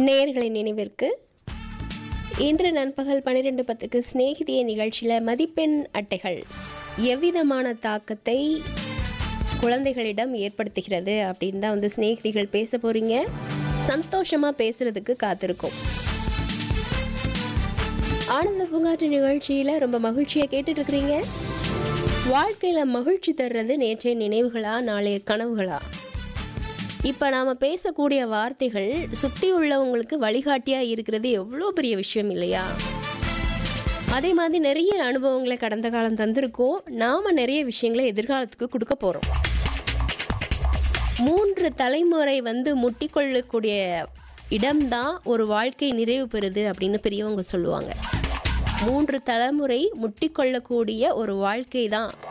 நேயர்களின் நினைவிற்கு இன்று நண்பகல் பன்னிரெண்டு பத்துக்கு சிநேகிதிய நிகழ்ச்சியில் மதிப்பெண் அட்டைகள் எவ்விதமான தாக்கத்தை குழந்தைகளிடம் ஏற்படுத்துகிறது அப்படின்னு தான் வந்து சிநேகிதிகள் பேச போறீங்க சந்தோஷமாக பேசுறதுக்கு காத்திருக்கும் ஆனந்த பூங்காற்று நிகழ்ச்சியில் ரொம்ப மகிழ்ச்சியாக கேட்டுட்டு இருக்கிறீங்க வாழ்க்கையில் மகிழ்ச்சி தர்றது நேற்றைய நினைவுகளா நாளைய கனவுகளா இப்போ நாம் பேசக்கூடிய வார்த்தைகள் சுற்றி உள்ளவங்களுக்கு வழிகாட்டியாக இருக்கிறது எவ்வளோ பெரிய விஷயம் இல்லையா அதே மாதிரி நிறைய அனுபவங்களை கடந்த காலம் தந்திருக்கோம் நாம் நிறைய விஷயங்களை எதிர்காலத்துக்கு கொடுக்க போகிறோம் மூன்று தலைமுறை வந்து முட்டிக்கொள்ளக்கூடிய இடம்தான் ஒரு வாழ்க்கை நிறைவு பெறுது அப்படின்னு பெரியவங்க சொல்லுவாங்க மூன்று தலைமுறை முட்டிக்கொள்ளக்கூடிய ஒரு வாழ்க்கை தான்